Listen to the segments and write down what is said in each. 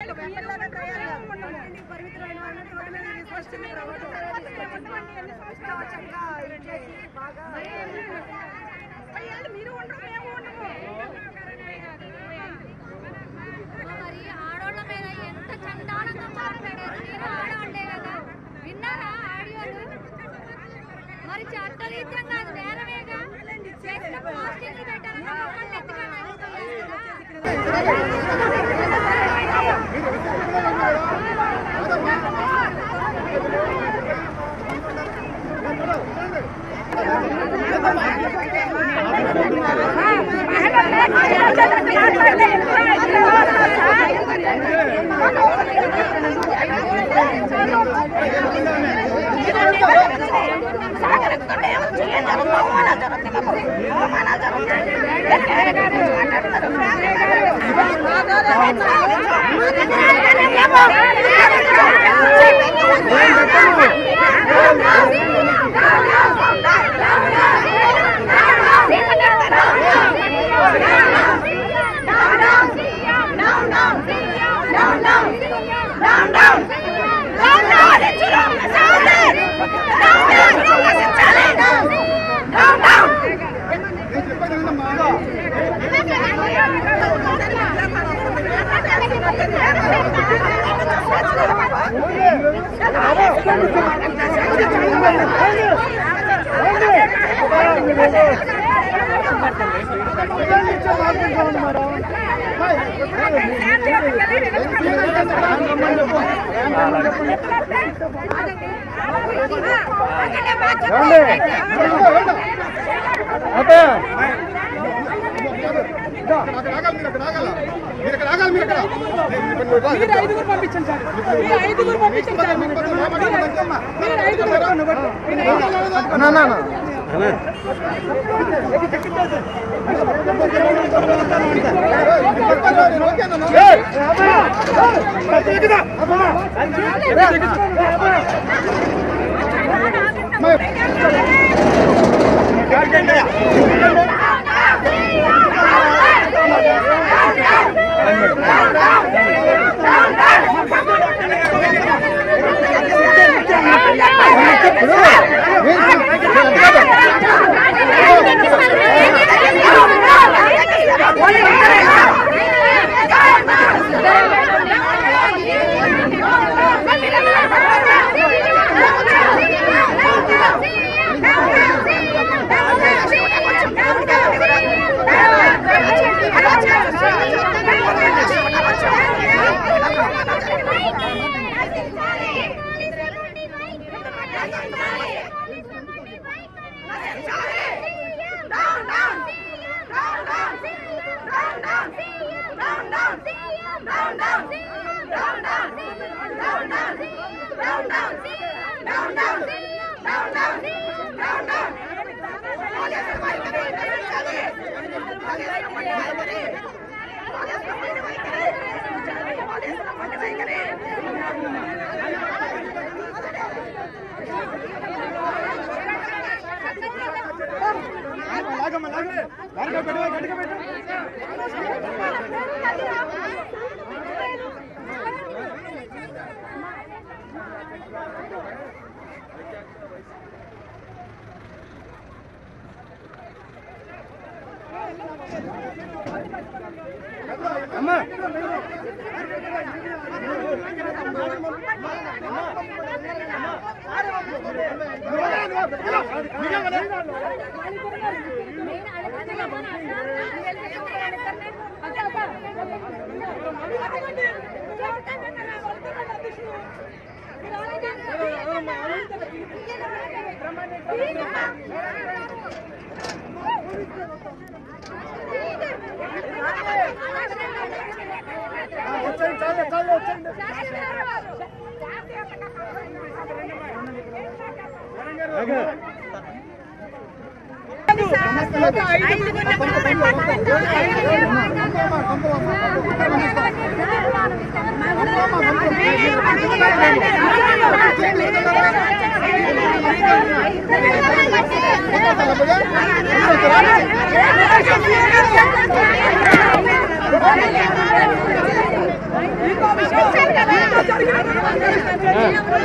మరి ఆడోళ్ళ మీద ఎంత చండాలంగా మాట్లాడారు మీరు ఆడవాళ్ళే కదా విన్నారా ఆడియోలు మరి చట్టరీత్యంగా అది నేరమేగా చేసిన పోస్టింగ్లు పెట్టాలని మమ్మల్ని ఎత్తుకొని మీరు ఐదుగురు పంపించండి సార్ మీరు ఐదుగురు పంపించండి సార్ మీరు ఐదుగురు ఐదుగురు ఇంకో విషయం ఇంకో జరిగిన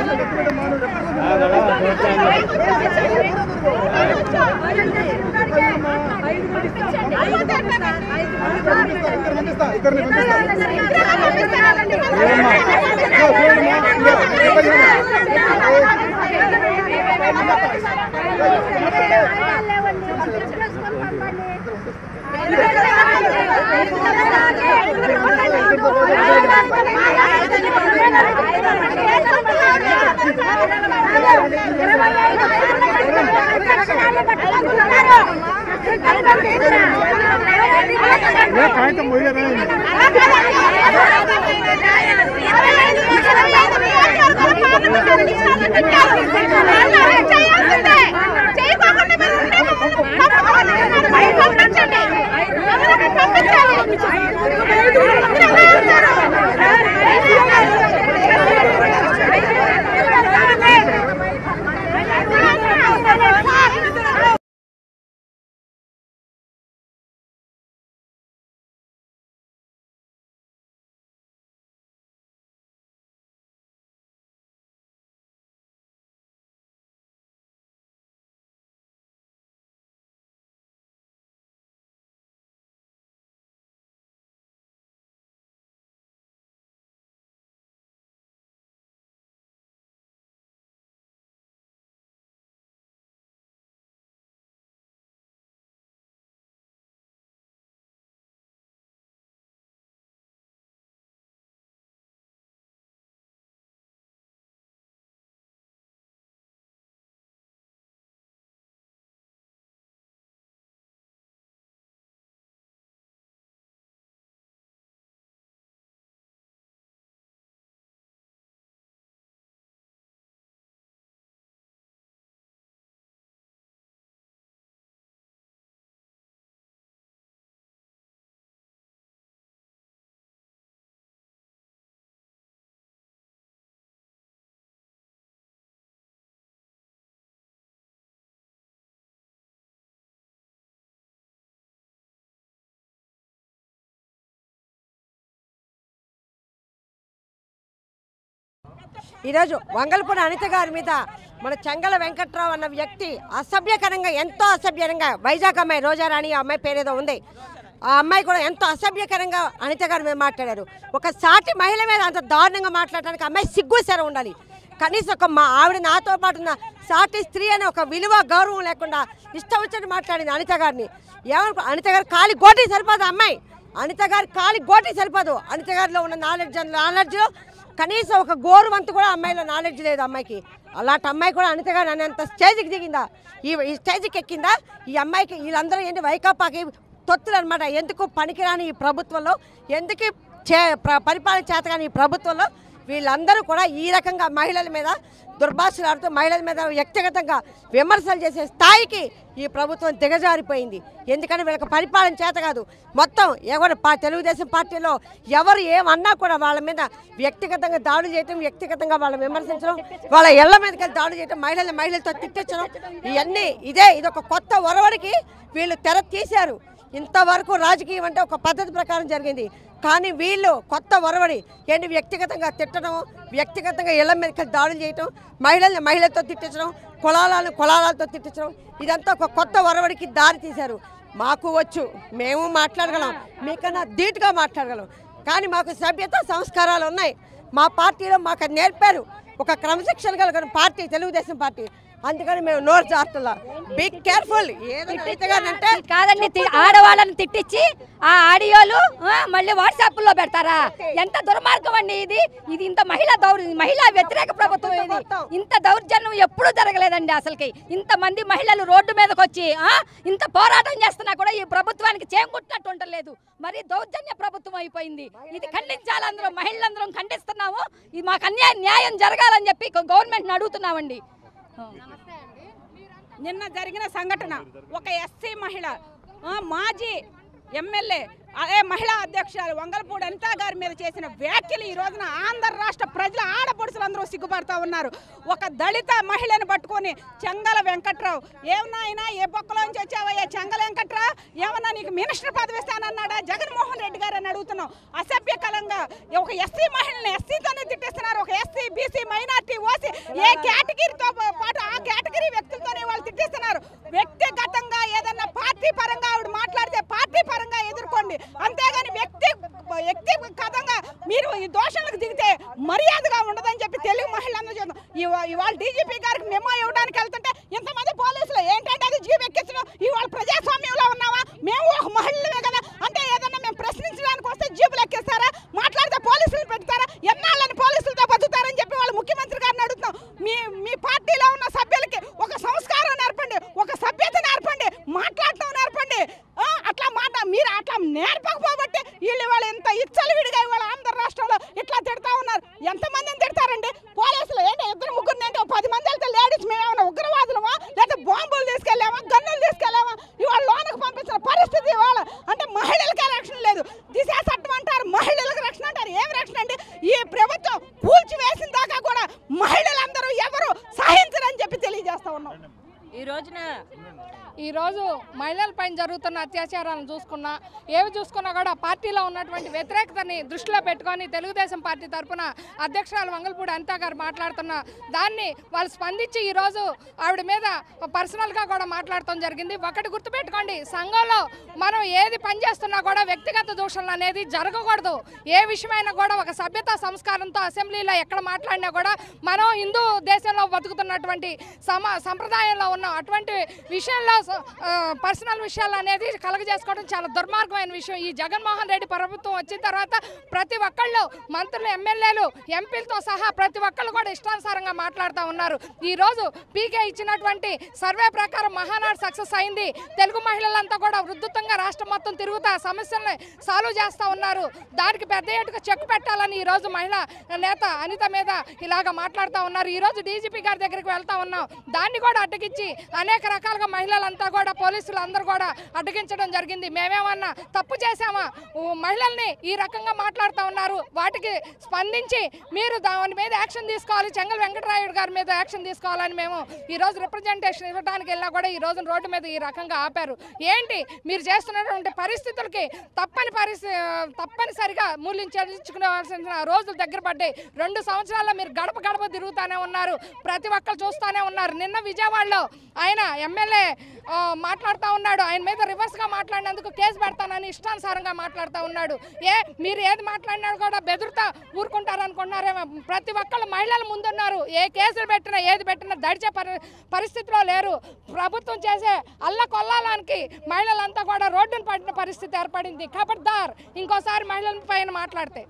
ఈరోజు వంగల్పూడి అనిత గారి మీద మన చెంగల వెంకట్రావు అన్న వ్యక్తి అసభ్యకరంగా ఎంతో అసభ్యంగా వైజాగ్ అమ్మాయి రోజారాణి ఆ అమ్మాయి పేరేదో ఉంది ఆ అమ్మాయి కూడా ఎంతో అసభ్యకరంగా అనిత గారు మీద మాట్లాడారు ఒక సాటి మహిళ మీద అంత దారుణంగా మాట్లాడడానికి అమ్మాయి సిగ్గు సరే ఉండాలి కనీసం ఒక మా ఆవిడ నాతో పాటు ఉన్న సాటి స్త్రీ అనే ఒక విలువ గౌరవం లేకుండా ఇష్టం వచ్చినట్టు మాట్లాడింది అనిత గారిని ఏమనుకో అనిత గారు కాలి గోటి సరిపోదు ఆ అమ్మాయి అనిత గారి కాలి గోటి సరిపోదు అనిత గారిలో ఉన్న నాలెడ్జ్ నాలెడ్జ్లో కనీసం ఒక గోరు వంతు కూడా అమ్మాయిలో నాలెడ్జ్ లేదు అమ్మాయికి అలాంటి అమ్మాయి కూడా అనిత గారు అనేంత స్టేజ్కి దిగిందా ఈ ఈ స్టేజ్కి ఎక్కిందా ఈ అమ్మాయికి వీళ్ళందరూ ఏంటి వైకాపాకి తొత్తులు అనమాట ఎందుకు పనికిరాని ఈ ప్రభుత్వంలో ఎందుకు చే ప్ర- పరిపాలన చేతగాని ఈ ప్రభుత్వంలో వీళ్ళందరూ కూడా ఈ రకంగా మహిళల మీద దుర్భాషలు ఆడుతూ మహిళల మీద వ్యక్తిగతంగా విమర్శలు చేసే స్థాయికి ఈ ప్రభుత్వం దిగజారిపోయింది ఎందుకంటే వీళ్ళకి పరిపాలన చేత కాదు మొత్తం ఎవరు పా తెలుగుదేశం పార్టీలో ఎవరు ఏమన్నా కూడా వాళ్ళ మీద వ్యక్తిగతంగా దాడులు చేయటం వ్యక్తిగతంగా వాళ్ళని విమర్శించడం వాళ్ళ ఇళ్ల మీదకి వెళ్ళి దాడులు చేయటం మహిళలు మహిళలతో తిట్టించడం ఇవన్నీ ఇదే ఇదొక కొత్త ఒరవడికి వీళ్ళు తెర తీశారు ఇంతవరకు రాజకీయం అంటే ఒక పద్ధతి ప్రకారం జరిగింది కానీ వీళ్ళు కొత్త ఒరవడి ఏంటి వ్యక్తిగతంగా తిట్టడం వ్యక్తిగతంగా ఇళ్ల మీదకి దాడులు చేయటం మహిళల్ని మహిళలతో తిట్టించడం కులాలను కులాలతో తిట్టించడం ఇదంతా ఒక కొత్త ఒరవడికి దారి తీశారు మాకు వచ్చు మేము మాట్లాడగలం మీకన్నా ధీటుగా మాట్లాడగలం కానీ మాకు సభ్యత సంస్కారాలు ఉన్నాయి మా పార్టీలో మాకు అది నేర్పారు ఒక క్రమశిక్షణ కలిగిన పార్టీ తెలుగుదేశం పార్టీ అందుకని మేము నోరు జారుతున్నా బీ కేర్ఫుల్ ఏదైనా అంటే కాదండి తి- ఆడవాళ్ళని తిట్టించి ఆ ఆడియోలు ఆ, మళ్ళీ వాట్సాప్ లో పెడతారా ఎంత దుర్మార్గం అండి ఇది ఇది ఇంత మహిళా దౌర్ మహిళా వ్యతిరేక ప్రభుత్వం ఇది ఇంత దౌర్జన్యం ఎప్పుడూ జరగలేదండి అసలుకి ఇంత మంది మహిళలు రోడ్డు మీదకి వచ్చి ఆ, ఇంత పోరాటం చేస్తున్నా కూడా ఈ ప్రభుత్వానికి చేంగుట్టినట్టు ఉండలేదు మరి దౌర్జన్య ప్రభుత్వం అయిపోయింది ఇది ఖండించాలి అందరం మహిళలందరం ఖండిస్తున్నాము ఇది మాకు అన్యాయం న్యాయం జరగాలని చెప్పి గవర్నమెంట్ని అడుగుతున్నామండి నిన్న జరిగిన సంఘటన ఒక ఎస్సీ మహిళ ఆ, మాజీ ఎమ్మెల్యే అదే మహిళా అధ్యక్షురాలు వంగలపూడి అనితా గారి మీద చేసిన వ్యాఖ్యలు ఈ రోజున ఆంధ్ర రాష్ట్ర ప్రజల ఆడపడుచులందరూ సిగ్గుపడతా ఉన్నారు ఒక దళిత మహిళను పట్టుకొని చెంగల వెంకట్రావు ఏమన్నా అయినా ఏ బొక్కలోంచి వచ్చావయ్యా చెంగల వెంకట్రావు ఏమన్నా నీకు మినిస్టర్ పదవి ఇస్తానన్నాడా జగన్మోహన్ రెడ్డి గారు అని అడుగుతున్నాం అసభ్యకరంగా ఒక ఎస్సీ మహిళని ఎస్సీతోనే తిట్టిస్తున్నారు ఒక ఎస్సీ బీసీ మైనార్టీ ఓసీ ఏ కేటగిరీతో పాటు ఆ కేటగిరీ వ్యక్తులతోనే వాళ్ళు తిట్టిస్తున్నారు వ్యక్తిగతంగా ఏదన్నా పార్టీ పరంగా ఆవిడ మాట్లాడితే పార్టీ పరంగా ఎదుర్కోండి అంతేగాని వ్యక్తి వ్యక్తిగతంగా మీరు ఈ దోషాలకు దిగితే మర్యాదగా ఉండదని చెప్పి తెలుగు మహిళలందరూ చెప్తాం ఇవా- ఇవాళ డీజీపీ గారికి మెమో ఇవ్వడానికి వెళ్తుంటే ఇంతమంది పోలీసులు ఏంటంటే అది జీవి ఎక్కించడం ఇవాళ ప్రజాస్వామ్యంలో ఉన్నావా మేము ఒక మహిళలమే కదా అంటే ఏదన్నా మేము ప్రశ్నించడానికి వస్తే జీబులు ఎక్కిస్తారా మాట్లాడితే పోలీసులు పెడతారా ఎన్నాళ్ళని పోలీసులతో బతుకుతారని చెప్పి వాళ్ళు ముఖ్యమంత్రి గారిని అడుగుతున్నాం మీ మీ పార్టీలో ఉన్న సభ్యులకి ఒక సంస్కారం నేర్పండి ఒక సభ్యత నేర్పండి మాట్లాడటం నేర్పండి ఆ, అట్లా మాట మీరు అట్లా నేర్పకపోబట్టి వీళ్ళు ఇవాళ ఎంత ఇచ్చలవిడిగా ఇవాళ ఆంధ్ర రాష్ట్రంలో ఇట్లా తిడతా ఉన్నారు ఎంతమందిని తిడతారండి పోలీసులు ఏంటి ఇద్దరు ముగ్గురు ఏంటి పది మంది వెళ్తే లేడీస్ మేమేమన్నా ఉగ్రవాదులమా లేదా బాంబులు తీసుకెళ్ళామా గన్నులు తీసుకెళ్ళామా ఇవాళ లోనకు పంపించిన పరిస్థితి ఇవాళ అంటే మహిళలకే రక్షణ లేదు దిశ చట్టం అంటారు మహిళలకు రక్షణ అంటారు ఏం రక్షణ అండి ఈ ప్రభుత్వం కూల్చివేసిన దాకా కూడా మహిళలందరూ ఎవరు సహించరని చెప్పి తెలియజేస్తా ఉన్నాం ఈ రోజున ఈరోజు మహిళలపైన జరుగుతున్న అత్యాచారాలను చూసుకున్నా ఏవి చూసుకున్నా కూడా పార్టీలో ఉన్నటువంటి వ్యతిరేకతని దృష్టిలో పెట్టుకొని తెలుగుదేశం పార్టీ తరఫున అధ్యక్షురాలు మంగళపూడి అనితా గారు మాట్లాడుతున్న దాన్ని వాళ్ళు స్పందించి ఈరోజు ఆవిడ మీద పర్సనల్గా కూడా మాట్లాడటం జరిగింది ఒకటి గుర్తుపెట్టుకోండి సంఘంలో మనం ఏది పని చేస్తున్నా కూడా వ్యక్తిగత దూషణలు అనేది జరగకూడదు ఏ విషయమైనా కూడా ఒక సభ్యత సంస్కారంతో అసెంబ్లీలో ఎక్కడ మాట్లాడినా కూడా మనం హిందూ దేశంలో బతుకుతున్నటువంటి సమ సంప్రదాయంలో ఉన్నాం అటువంటి విషయంలో స- ఆ, పర్సనల్ విషయాలు అనేది కలగజేసుకోవడం చాలా దుర్మార్గమైన విషయం ఈ జగన్మోహన్ రెడ్డి ప్రభుత్వం వచ్చిన తర్వాత ప్రతి ఒక్కళ్ళు మంత్రులు ఎమ్మెల్యేలు ఎంపీలతో సహా ప్రతి ఒక్కళ్ళు కూడా ఇష్టానుసారంగా మాట్లాడుతూ ఉన్నారు ఈ రోజు పీకే ఇచ్చినటువంటి సర్వే ప్రకారం మహానాడు సక్సెస్ అయింది తెలుగు మహిళలంతా కూడా వృద్ధుత్వంగా రాష్ట్రం మొత్తం తిరుగుతా సమస్యల్ని సాల్వ్ చేస్తూ ఉన్నారు దానికి పెద్ద ఎటుగా చెక్ పెట్టాలని ఈ రోజు మహిళా నేత అనిత మీద ఇలాగ మాట్లాడుతూ ఉన్నారు ఈ రోజు డీజీపీ గారి దగ్గరికి వెళ్తా ఉన్నాం దాన్ని కూడా అడ్డగించి అనేక రకాలుగా మహిళలంతా కూడా పోలీసులు అందరూ కూడా అడ్డగించడం జరిగింది మేమేమన్నా తప్పు చేశామా ఊ, మహిళల్ని ఈ రకంగా మాట్లాడుతూ ఉన్నారు వాటికి స్పందించి మీరు దాని మీద యాక్షన్ తీసుకోవాలి చెంగల్ వెంకటరాయుడు గారి మీద యాక్షన్ తీసుకోవాలని మేము ఈ రోజు రిప్రజెంటేషన్ ఇవ్వడానికి వెళ్ళినా కూడా ఈ రోజు రోడ్డు మీద ఈ రకంగా ఆపారు ఏంటి మీరు చేస్తున్నటువంటి పరిస్థితులకి తప్పని పరిస్థితి తప్పనిసరిగా మూల్యం చెల్లించుకోవాల్సిన రోజులు దగ్గర పడ్డాయి రెండు సంవత్సరాల్లో మీరు గడప గడప తిరుగుతానే ఉన్నారు ప్రతి ఒక్కరు చూస్తానే ఉన్నారు నిన్న విజయవాడలో ఆయన ఎమ్మెల్యే ఆ, మాట్లాడుతూ ఉన్నాడు ఆయన మీద రివర్స్గా మాట్లాడినందుకు కేసు పెడతానని ఇష్టానుసారంగా మాట్లాడుతూ ఉన్నాడు ఏ మీరు ఏది మాట్లాడినా కూడా బెదురుతా ఊరుకుంటారు అనుకుంటున్నారేమో ప్రతి ఒక్కళ్ళు మహిళలు ముందున్నారు ఏ కేసులు పెట్టినా ఏది పెట్టినా దడిచే పరి పరిస్థితిలో లేరు ప్రభుత్వం చేసే అల్ల కొల్లాలానికి మహిళలంతా కూడా రోడ్డును పడిన పరిస్థితి ఏర్పడింది ఖబర్దార్ ఇంకోసారి మహిళల పైన మాట్లాడితే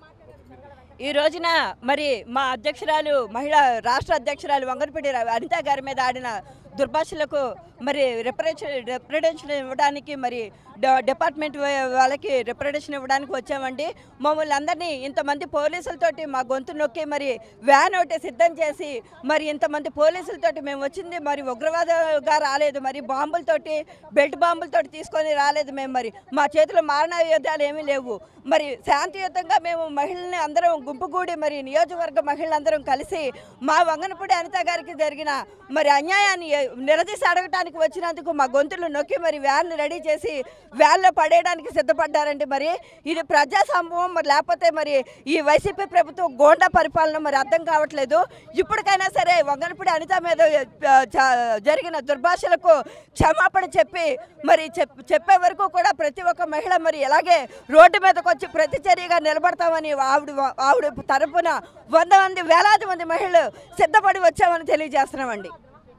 ఈ రోజున మరి మా అధ్యక్షురాలు మహిళా రాష్ట్ర అధ్యక్షురాలు వంగనపూడి ర- అనిత గారి మీద ఆడిన దుర్భాషలకు మరి రిప్రజెంటేషన్ రిప్రజెంటేషన్ ఇవ్వడానికి మరి డ- డిపార్ట్మెంట్ వా- వాళ్ళకి రిప్రజెంటేషన్ ఇవ్వడానికి వచ్చామండి మమ్మల్ని అందరినీ ఇంతమంది పోలీసులతోటి మా గొంతు నొక్కి మరి వ్యాన్ ఒకటి సిద్ధం చేసి మరి ఇంతమంది పోలీసులతోటి మేము వచ్చింది మరి ఉగ్రవాదంగా రాలేదు మరి బాంబులతోటి బెల్ట్ బాంబులతోటి తీసుకొని రాలేదు మేము మరి మా చేతిలో మారణాయుధాలు ఏమీ లేవు మరి శాంతియుతంగా మేము మహిళల్ని అందరం గుంపుగూడి మరి నియోజకవర్గ మహిళలందరం కలిసి మా వంగనపూడి అనిత గారికి జరిగిన మరి అన్యాయాన్ని నిలదీసి అడగటానికి వచ్చినందుకు మా గొంతులు నొక్కి మరి వ్యాన్ రెడీ చేసి వ్యాన్లో పడేయడానికి సిద్ధపడ్డారండి మరి ఇది ప్రజా సంభవం మరి లేకపోతే మరి ఈ వైసీపీ ప్రభుత్వం గోండా పరిపాలన మరి అర్థం కావట్లేదు ఇప్పటికైనా సరే వంగనపూడి అనిత మీద ఆ, జ- జరిగిన దుర్భాషలకు క్షమాపణ చెప్పి మరి చెప్- చెప్పే వరకు కూడా ప్రతి ఒక్క మహిళ మరి ఎలాగే రోడ్డు మీదకి వచ్చి ప్రతిచర్యగా నిలబడతామని ఆవిడ ఆవిడ తరపున వంద మంది వేలాది మంది మహిళలు సిద్ధపడి వచ్చామని తెలియజేస్తున్నామండి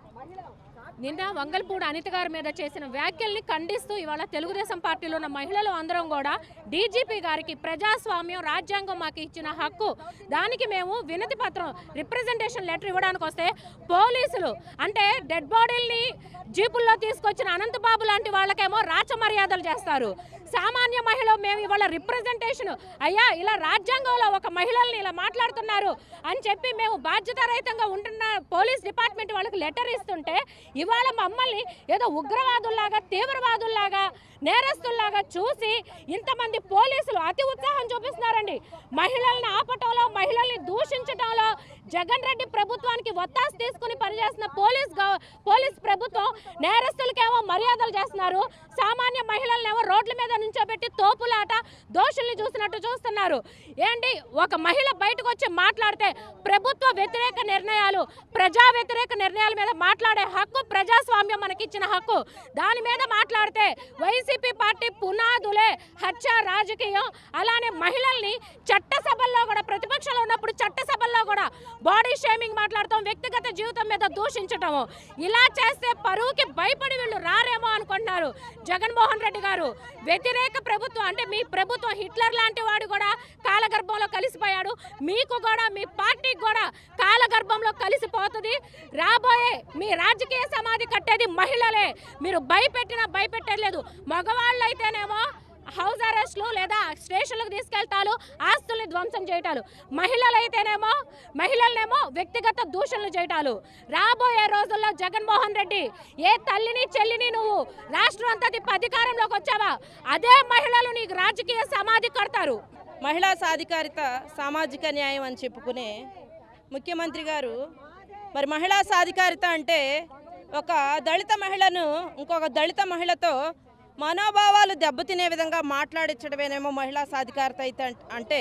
నిన్న వంగల్పూడి అనిత గారి మీద చేసిన వ్యాఖ్యల్ని ఖండిస్తూ ఇవాళ తెలుగుదేశం పార్టీలో ఉన్న మహిళలు అందరం కూడా డీజీపీ గారికి ప్రజాస్వామ్యం రాజ్యాంగం మాకు ఇచ్చిన హక్కు దానికి మేము వినతి పత్రం రిప్రజెంటేషన్ లెటర్ ఇవ్వడానికి వస్తే పోలీసులు అంటే డెడ్ బాడీల్ని జీపుల్లో తీసుకొచ్చిన అనంతబాబు లాంటి వాళ్ళకేమో రాచ మర్యాదలు చేస్తారు సామాన్య మహిళ మేము ఇవాళ రిప్రజెంటేషన్ అయ్యా ఇలా రాజ్యాంగంలో ఒక మహిళల్ని ఇలా మాట్లాడుతున్నారు అని చెప్పి మేము బాధ్యతారహితంగా ఉంటున్న పోలీస్ డిపార్ట్మెంట్ వాళ్ళకి లెటర్ ఇస్తుంటే ఇవాళ ఇవాళ మమ్మల్ని ఏదో ఉగ్రవాదుల్లాగా తీవ్రవాదుల్లాగా నేరస్తుల్లాగా చూసి ఇంతమంది పోలీసులు అతి ఉత్సాహం చూపిస్తున్నారండి మహిళల్ని ఆపటంలో మహిళల్ని దూషించటంలో జగన్ రెడ్డి ప్రభుత్వానికి ఒత్తాసు తీసుకుని పనిచేస్తున్న పోలీస్ గవ- పోలీస్ ప్రభుత్వం నేరస్తులకేమో మర్యాదలు చేస్తున్నారు సామాన్య మహిళలనేమో రోడ్ల మీద నుంచోబెట్టి తోపులాట దోషుల్ని చూసినట్టు చూస్తున్నారు ఏంటి ఒక మహిళ బయటకు వచ్చి మాట్లాడితే ప్రభుత్వ వ్యతిరేక నిర్ణయాలు ప్రజా వ్యతిరేక నిర్ణయాల మీద మాట్లాడే హక్కు ప్రజాస్వామ్యం మనకిచ్చిన హక్కు దాని మీద మాట్లాడితే వైసీపీ పార్టీ పునాదులే హత్య రాజకీయం అలానే మహిళల్ని చట్టసభల్లో కూడా ప్రతిపక్షంలో ఉన్నప్పుడు చట్టసభల్లో కూడా బాడీ షేమింగ్ మాట్లాడటం వ్యక్తిగత జీవితం మీద దూషించటం ఇలా చేస్తే పరువుకి భయపడి వీళ్ళు రారేమో అనుకుంటున్నారు జగన్మోహన్ రెడ్డి గారు వ్యతిరేక ప్రభుత్వం అంటే మీ ప్రభుత్వం హిట్లర్ లాంటి వాడు కూడా కాలగర్భంలో కలిసిపోయాడు మీకు కూడా మీ పార్టీకి కూడా కాలగర్భంలో కలిసిపోతుంది రాబోయే మీ రాజకీయ సమాధి కట్టేది మహిళలే మీరు భయపెట్టినా భయపెట్టలేదు మగవాళ్ళు అయితేనేమో హౌస్ అరెస్ట్లు లేదా స్టేషన్లకు తీసుకెళ్తాలు ఆస్తుల్ని ధ్వంసం చేయటాలు మహిళలైతేనేమో మహిళలనేమో వ్యక్తిగత దూషణలు చేయటాలు రాబోయే రోజుల్లో జగన్మోహన్ రెడ్డి ఏ తల్లిని చెల్లిని నువ్వు రాష్ట్రం అంతా తిప్పి అధికారంలోకి వచ్చావా అదే మహిళలు నీకు రాజకీయ సమాధి కడతారు మహిళా సాధికారిత సామాజిక న్యాయం అని చెప్పుకునే ముఖ్యమంత్రి గారు మరి మహిళా సాధికారిత అంటే ఒక దళిత మహిళను ఇంకొక దళిత మహిళతో మనోభావాలు దెబ్బతినే విధంగా మాట్లాడించడమేనేమో మహిళా సాధికారిత అయితే అంట- అంటే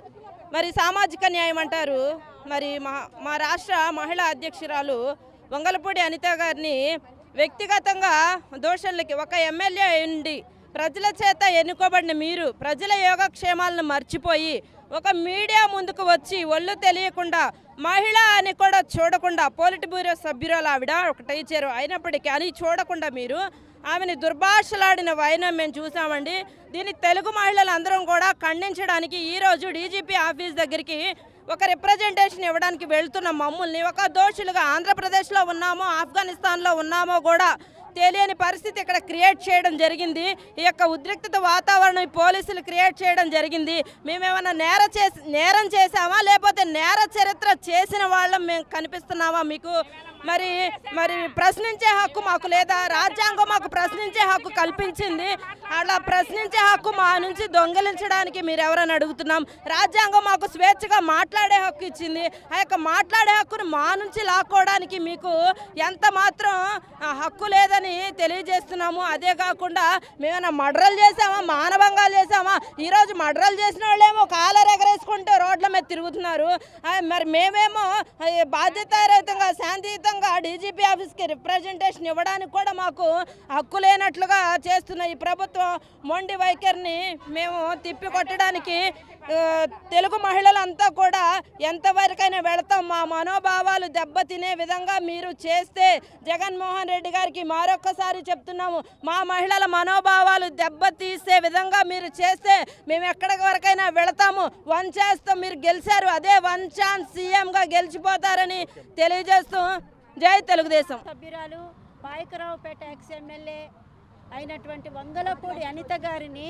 మరి సామాజిక న్యాయం అంటారు మరి మా మా రాష్ట్ర మహిళా అధ్యక్షురాలు వంగలపూడి అనిత గారిని వ్యక్తిగతంగా దోషులకి ఒక ఎమ్మెల్యే ఉండి ప్రజల చేత ఎన్నుకోబడిన మీరు ప్రజల యోగక్షేమాలను మర్చిపోయి ఒక మీడియా ముందుకు వచ్చి ఒళ్ళు తెలియకుండా మహిళ అని కూడా చూడకుండా పోలిట్ బ్యూరో సభ్యురాలు ఆవిడ ఒక టీచరు అయినప్పటికీ అని చూడకుండా మీరు ఆమెని దుర్భాషలాడిన వైనం మేము చూసామండి దీన్ని తెలుగు మహిళలు అందరం కూడా ఖండించడానికి ఈరోజు డీజీపీ ఆఫీస్ దగ్గరికి ఒక రిప్రజెంటేషన్ ఇవ్వడానికి వెళ్తున్న మమ్మల్ని ఒక దోషులుగా ఆంధ్రప్రదేశ్లో ఉన్నామో ఆఫ్ఘనిస్తాన్లో ఉన్నామో కూడా తెలియని పరిస్థితి ఇక్కడ క్రియేట్ చేయడం జరిగింది ఈ యొక్క ఉద్రిక్తత వాతావరణం ఈ పోలీసులు క్రియేట్ చేయడం జరిగింది మేమేమైనా నేర చేసి నేరం చేసామా లేకపోతే నేర చరిత్ర చేసిన వాళ్ళం మేము కనిపిస్తున్నామా మీకు మరి మరి ప్రశ్నించే హక్కు మాకు లేదా రాజ్యాంగం మాకు ప్రశ్నించే హక్కు కల్పించింది అలా ప్రశ్నించే హక్కు మా నుంచి దొంగిలించడానికి మీరు ఎవరైనా అడుగుతున్నాం రాజ్యాంగం మాకు స్వేచ్ఛగా మాట్లాడే హక్కు ఇచ్చింది ఆ యొక్క మాట్లాడే హక్కును మా నుంచి లాక్కోవడానికి మీకు ఎంత మాత్రం ఆ, హక్కు లేదని తెలియజేస్తున్నాము అదే కాకుండా మేమైనా మర్డర్లు చేసామా మానభంగాలు చేసామా ఈరోజు మర్డర్లు చేసిన వాళ్ళేమో కాలర్ ఎగరేసుకుంటూ రోడ్ల మీద తిరుగుతున్నారు ఆ, మరి మేమేమో ఆ, బాధ్యతారహితంగా శాంతియుతంగా డీజీపీ ఆఫీస్కి రిప్రజెంటేషన్ ఇవ్వడానికి కూడా మాకు హక్కు లేనట్లుగా చేస్తున్న ఈ ప్రభుత్వం మొండి వైఖరిని మేము తిప్పి కొట్టడానికి ఆ, తెలుగు మహిళలంతా కూడా ఎంతవరకైనా వెళతాం మా మనోభావాలు దెబ్బతినే విధంగా మీరు చేస్తే జగన్మోహన్ రెడ్డి గారికి మరొకసారి చెప్తున్నాము మా మహిళల మనోభావాలు దెబ్బతీసే విధంగా మీరు చేస్తే మేము ఎక్కడి వరకైనా వెళతాము వన్ చేస్తాం మీరు గెలిచారు అదే వన్ ఛాన్స్ సీఎంగా గెలిచిపోతారని తెలియజేస్తూ జై తెలుగుదేశం సభ్యురాలు పాయకరావుపేట ఎక్స్ ఎమ్మెల్యే అయినటువంటి వంగలపూడి అనిత గారిని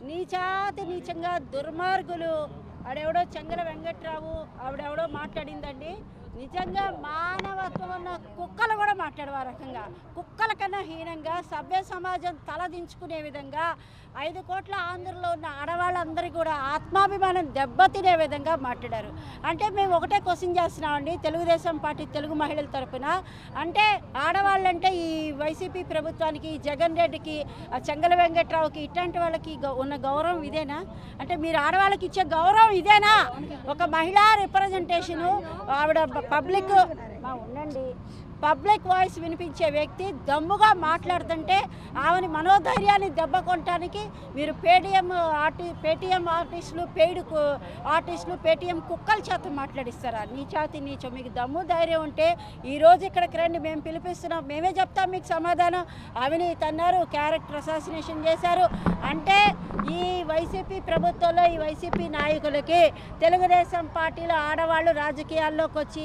నీచాతి నీచంగా దుర్మార్గులు ఆడెవడో చెంగల వెంకట్రావు ఆవిడెవడో మాట్లాడిందండి నిజంగా మానవత్వం ఉన్న కుక్కలు కూడా మాట్లాడు ఆ రకంగా కుక్కల కన్నా హీనంగా సభ్య సమాజం తలదించుకునే విధంగా ఐదు కోట్ల ఆంధ్రలో ఉన్న ఆడవాళ్ళందరికీ కూడా ఆత్మాభిమానం దెబ్బతినే విధంగా మాట్లాడారు అంటే మేము ఒకటే క్వశ్చన్ చేస్తున్నామండి తెలుగుదేశం పార్టీ తెలుగు మహిళల తరపున అంటే ఆడవాళ్ళంటే ఈ వైసీపీ ప్రభుత్వానికి ఈ జగన్ రెడ్డికి ఆ చెంగల వెంకట్రావుకి ఇట్లాంటి వాళ్ళకి గౌ- ఉన్న గౌరవం ఇదేనా అంటే మీరు ఆడవాళ్ళకి ఇచ్చే గౌరవం ఇదేనా ఒక మహిళా రిప్రజెంటేషను ఆవిడ పబ్లిక్ ఉండండి పబ్లిక్ వాయిస్ వినిపించే వ్యక్తి దమ్ముగా మాట్లాడుతుంటే ఆమెని మనోధైర్యాన్ని దెబ్బ కొట్టడానికి మీరు పేటిఎం ఆర్టి పేటిఎం ఆర్టిస్టులు పెయిడ్ కు- ఆర్టిస్టులు పేటిఎం కుక్కల చేత మాట్లాడిస్తారా నీచాతి నీచం మీకు దమ్ము ధైర్యం ఉంటే ఈరోజు ఇక్కడికి రండి మేము పిలిపిస్తున్నాం మేమే చెప్తాం మీకు సమాధానం అవినీతి అన్నారు క్యారెక్టర్ అసాసినేషన్ చేశారు అంటే ఈ వైసీపీ ప్రభుత్వంలో ఈ వైసీపీ నాయకులకి తెలుగుదేశం పార్టీలో ఆడవాళ్ళు రాజకీయాల్లోకి వచ్చి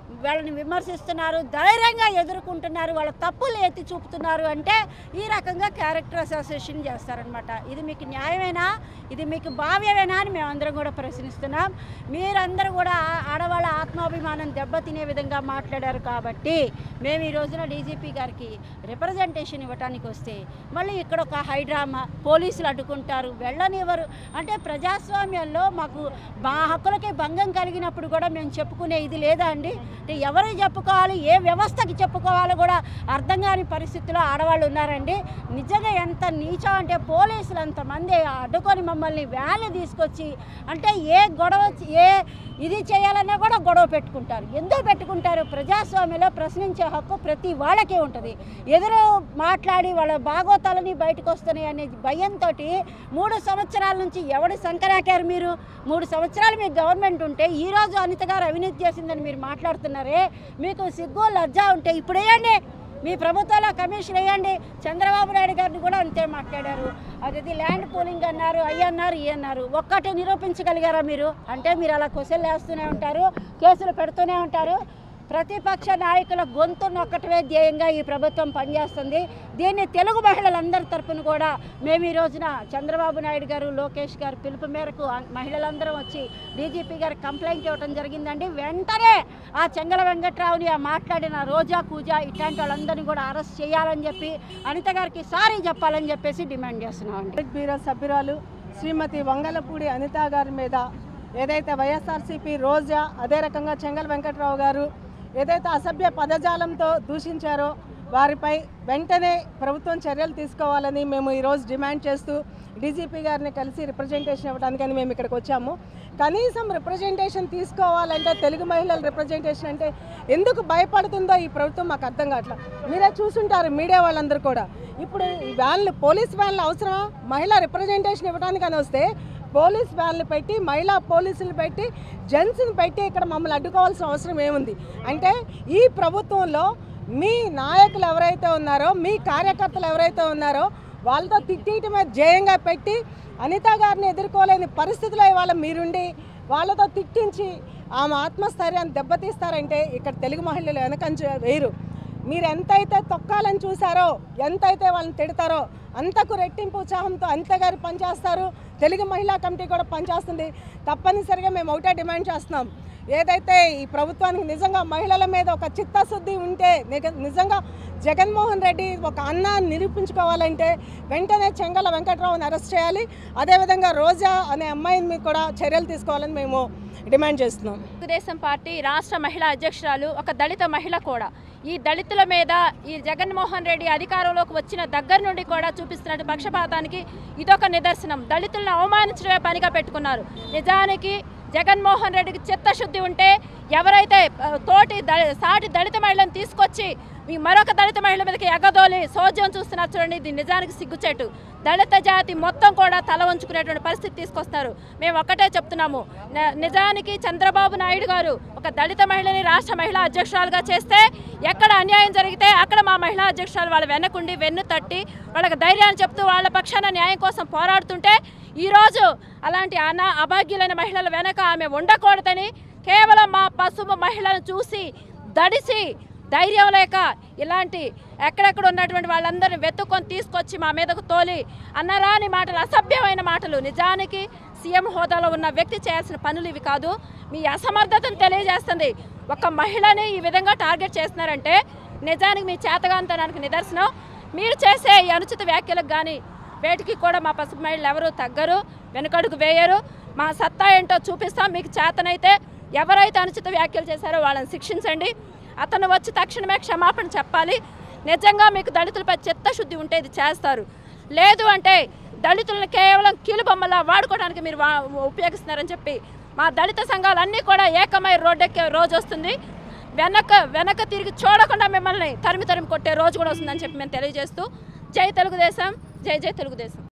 వాళ్ళని విమర్శిస్తున్నారు ధైర్యంగా ఎదుర్కొంటున్నారు వాళ్ళ తప్పులు ఎత్తి చూపుతున్నారు అంటే ఈ రకంగా క్యారెక్టర్ అసోసియేషన్ చేస్తారనమాట ఇది మీకు న్యాయమేనా ఇది మీకు భావ్యమేనా అని మేమందరం కూడా ప్రశ్నిస్తున్నాం మీరందరూ కూడా ఆ- ఆడవాళ్ళ ఆత్మాభిమానం దెబ్బతినే విధంగా మాట్లాడారు కాబట్టి మేము ఈ రోజున డీజీపీ గారికి రిప్రజెంటేషన్ ఇవ్వడానికి వస్తే మళ్ళీ ఇక్కడ ఒక హైడ్రామా పోలీసులు అడ్డుకుంటారు వెళ్ళనివ్వరు అంటే ప్రజాస్వామ్యంలో మాకు మా హక్కులకి భంగం కలిగినప్పుడు కూడా మేము చెప్పుకునే ఇది లేదా అండి అంటే ఎవరికి చెప్పుకోవాలి ఏ వ్యవస్థకి చెప్పుకోవాలో కూడా అర్థం కాని పరిస్థితిలో ఆడవాళ్ళు ఉన్నారండి నిజంగా ఎంత నీచం అంటే పోలీసులు అంతమంది అడ్డుకొని మమ్మల్ని వ్యాన్లు తీసుకొచ్చి అంటే ఏ గొడవ ఏ ఇది చేయాలన్నా కూడా గొడవ పెట్టుకుంటారు ఎందుకు పెట్టుకుంటారు ప్రజాస్వామ్యంలో ప్రశ్నించే హక్కు ప్రతి వాళ్ళకే ఉంటుంది ఎదురు మాట్లాడి వాళ్ళ బాగోతాలని బయటకు వస్తున్నాయి అనే భయంతో మూడు సంవత్సరాల నుంచి ఎవడు సంకరాకారు మీరు మూడు సంవత్సరాలు మీకు గవర్నమెంట్ ఉంటే ఈ రోజు అనిత గారు అవినీతి చేసిందని మీరు మాట్లాడుతున్నారే మీకు సిగ్గు లజ్జ ఉంటే ఇప్పుడు వేయండి మీ ప్రభుత్వంలో కమిషన్ వేయండి చంద్రబాబు నాయుడు గారిని కూడా అంతే మాట్లాడారు అది ల్యాండ్ పూలింగ్ అన్నారు అయ్యి అన్నారు ఈ అన్నారు ఒక్కటే నిరూపించగలిగారా మీరు అంటే మీరు అలా క్వశ్చన్లు వేస్తూనే ఉంటారు కేసులు పెడుతూనే ఉంటారు ప్రతిపక్ష నాయకుల గొంతు నొక్కటమే ధ్యేయంగా ఈ ప్రభుత్వం పనిచేస్తుంది దీన్ని తెలుగు మహిళలందరి తరపున కూడా మేము ఈ రోజున చంద్రబాబు నాయుడు గారు లోకేష్ గారు పిలుపు మేరకు ఆ మహిళలందరం వచ్చి డీజీపీ గారికి కంప్లైంట్ ఇవ్వడం జరిగిందండి వెంటనే ఆ చెంగల వెంకట్రావుని ఆ మాట్లాడిన రోజా పూజ ఇట్లాంటి వాళ్ళందరినీ కూడా అరెస్ట్ చేయాలని చెప్పి అనిత గారికి సారీ చెప్పాలని చెప్పేసి డిమాండ్ చేస్తున్నామండి పొలిట్ బ్యూరో సభ్యురాలు శ్రీమతి వంగలపూడి అనిత గారి మీద ఏదైతే వైఎస్ఆర్సీపీ రోజా అదే రకంగా చెంగల్ వెంకట్రావు గారు ఏదైతే అసభ్య పదజాలంతో దూషించారో వారిపై వెంటనే ప్రభుత్వం చర్యలు తీసుకోవాలని మేము ఈరోజు డిమాండ్ చేస్తూ డీజీపీ గారిని కలిసి రిప్రజెంటేషన్ ఇవ్వడానికని మేము ఇక్కడికి వచ్చాము కనీసం రిప్రజెంటేషన్ తీసుకోవాలంటే తెలుగు మహిళల రిప్రజెంటేషన్ అంటే ఎందుకు భయపడుతుందో ఈ ప్రభుత్వం మాకు అర్థం కావట్లా మీరే చూసుంటారు మీడియా వాళ్ళందరూ కూడా ఇప్పుడు ఈ వ్యాన్లు పోలీస్ వ్యాన్లు అవసరమా మహిళా రిప్రజెంటేషన్ ఇవ్వడానికి అని వస్తే పోలీస్ వ్యాన్లు పెట్టి మహిళా పోలీసులు పెట్టి జెంట్స్ని పెట్టి ఇక్కడ మమ్మల్ని అడ్డుకోవాల్సిన అవసరం ఏముంది అంటే ఈ ప్రభుత్వంలో మీ నాయకులు ఎవరైతే ఉన్నారో మీ కార్యకర్తలు ఎవరైతే ఉన్నారో వాళ్ళతో తిట్టేయటమే ధ్యేయంగా పెట్టి అనిత గారిని ఎదుర్కోలేని పరిస్థితిలో ఇవాళ మీరుండి వాళ్ళతో తిట్టించి ఆమె ఆత్మస్థైర్యాన్ని దెబ్బతీస్తారంటే ఇక్కడ తెలుగు మహిళలు వెనకంచ వేరు మీరు ఎంతైతే తొక్కాలని చూసారో ఎంతైతే వాళ్ళని తిడతారో అంతకు రెట్టింపు ఉత్సాహంతో అనిత గారు పనిచేస్తారు తెలుగు మహిళా కమిటీ కూడా పనిచేస్తుంది తప్పనిసరిగా మేము ఒకటే డిమాండ్ చేస్తున్నాం ఏదైతే ఈ ప్రభుత్వానికి నిజంగా మహిళల మీద ఒక చిత్తశుద్ధి ఉంటే నిగ- నిజంగా జగన్మోహన్ రెడ్డి ఒక అన్న అని నిరూపించుకోవాలంటే వెంటనే చెంగల వెంకట్రావుని అరెస్ట్ చేయాలి అదేవిధంగా రోజా అనే అమ్మాయిని మీద కూడా చర్యలు తీసుకోవాలని మేము డిమాండ్ చేస్తున్నాం తెలుగుదేశం పార్టీ రాష్ట్ర మహిళా అధ్యక్షురాలు ఒక దళిత మహిళ కూడా ఈ దళితుల మీద ఈ జగన్మోహన్ రెడ్డి అధికారంలోకి వచ్చిన దగ్గర నుండి కూడా చూపిస్తున్న పక్షపాతానికి ఇదొక నిదర్శనం దళితులను అవమానించడమే పనిగా పెట్టుకున్నారు నిజానికి జగన్మోహన్ రెడ్డికి చిత్తశుద్ధి ఉంటే ఎవరైతే ఆ, తోటి దళి సాటి దళిత మహిళను తీసుకొచ్చి మీ మరొక దళిత మహిళ మీదకి ఎగదోలి సోద్యం చూస్తున్నారు చూడండి ఇది నిజానికి సిగ్గుచేటు దళిత జాతి మొత్తం కూడా తల వంచుకునేటువంటి పరిస్థితి తీసుకొస్తారు మేము ఒక్కటే చెప్తున్నాము న- నిజానికి చంద్రబాబు నాయుడు గారు ఒక దళిత మహిళని రాష్ట్ర మహిళా అధ్యక్షురాలుగా చేస్తే ఎక్కడ అన్యాయం జరిగితే అక్కడ మా మహిళా అధ్యక్షురాలు వాళ్ళ వెనకుండి వెన్ను తట్టి వాళ్ళకి ధైర్యాన్ని చెప్తూ వాళ్ళ పక్షాన న్యాయం కోసం పోరాడుతుంటే ఈరోజు అలాంటి అనా అభాగ్యులైన మహిళల వెనక ఆమె ఉండకూడదని కేవలం మా పసుపు మహిళలను చూసి దడిసి ధైర్యం లేక ఇలాంటి ఎక్కడెక్కడ ఉన్నటువంటి వాళ్ళందరిని వెతుక్కొని తీసుకొచ్చి మా మీదకు తోలి అన్నరాని మాటలు అసభ్యమైన మాటలు నిజానికి సీఎం హోదాలో ఉన్న వ్యక్తి చేయాల్సిన పనులు ఇవి కాదు మీ అసమర్థతను తెలియజేస్తుంది ఒక మహిళని ఈ విధంగా టార్గెట్ చేస్తున్నారంటే నిజానికి మీ చేతగాంతనానికి నిదర్శనం మీరు చేసే ఈ అనుచిత వ్యాఖ్యలకు కానీ వేటికి కూడా మా పసుపు మహిళలు ఎవరు తగ్గరు వెనుకడుగు వేయరు మా సత్తా ఏంటో చూపిస్తాం మీకు చేతనైతే ఎవరైతే అనుచిత వ్యాఖ్యలు చేశారో వాళ్ళని శిక్షించండి అతను వచ్చి తక్షణమే క్షమాపణ చెప్పాలి నిజంగా మీకు దళితులపై చిత్తశుద్ధి ఉంటే ఇది చేస్తారు లేదు అంటే దళితులను కేవలం కీలుబొమ్మలా వాడుకోవడానికి మీరు వా- ఉపయోగిస్తున్నారని చెప్పి మా దళిత సంఘాలన్నీ కూడా ఏకమై రోడ్డెక్కే రోజు వస్తుంది వెనక వెనక తిరిగి చూడకుండా మిమ్మల్ని తరిమి తరిమి కొట్టే రోజు కూడా వస్తుందని చెప్పి మేము తెలియజేస్తూ జై తెలుగుదేశం జై జై తెలుగుదేశం